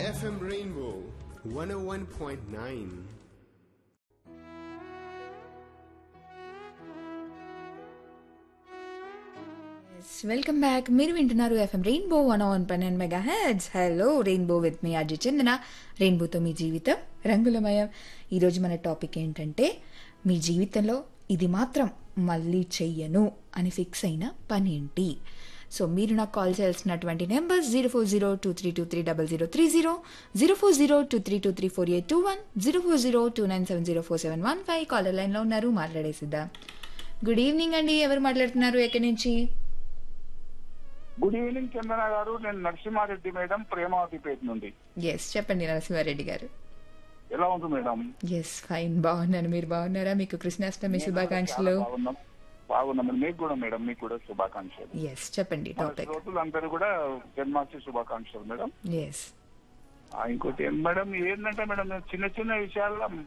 FM Rainbow 101.9. Welcome back మీరు వింటున్నారు FM rainbow one one పన్నెండు megahertz hello rainbow with మీ అజయ్ చందన రెయిన్బోతో మీ జీవితం రంగులమయం ఈరోజు మన టాపిక్ ఏంటంటే మీ జీవితంలో ఇది మాత్రం మళ్ళీ చెయ్యను అని ఫిక్స్ అయిన పని ఏంటి సో మీరు నాకు కాల్ చేయాల్సినటువంటి number zero four zero two three two three double zero three zero zero four zero two three two three four eight two one zero four zero two nine seven zero four seven one five caller లైన్లో ఉన్నారు మాట్లాడేసిద్దాం good evening అండి ఎవరు మాట్లాడుతున్నారు ఎక్కడి నుంచి good evening చందన గారు నేను Narasimha Reddy madam Premavathipet నుండి ఎస్ చెప్పండి నరసింహారెడ్డి గారు ఎలా ఉంది మేడం ఎస్ ఫైన్ బాగున్నాను మీరు బాగున్నారా మీకు కృష్ణాష్టమి శుభాకాంక్షలు చాలా బాగున్నాం బాగున్నాం మేడం. మీకు కూడా మేడం మీకు కూడా శుభాకాంక్షలు ఎస్ చెప్పండి మన టాపిక్ శ్రోతలందరూ కూడా జన్మాష్టమి శుభాకాంక్షలు మేడం ఎస్ ఆ, ఇంకోటి ఏం మేడం ఏంటంటే మేడం చిన్న చిన్న విషయాల్లో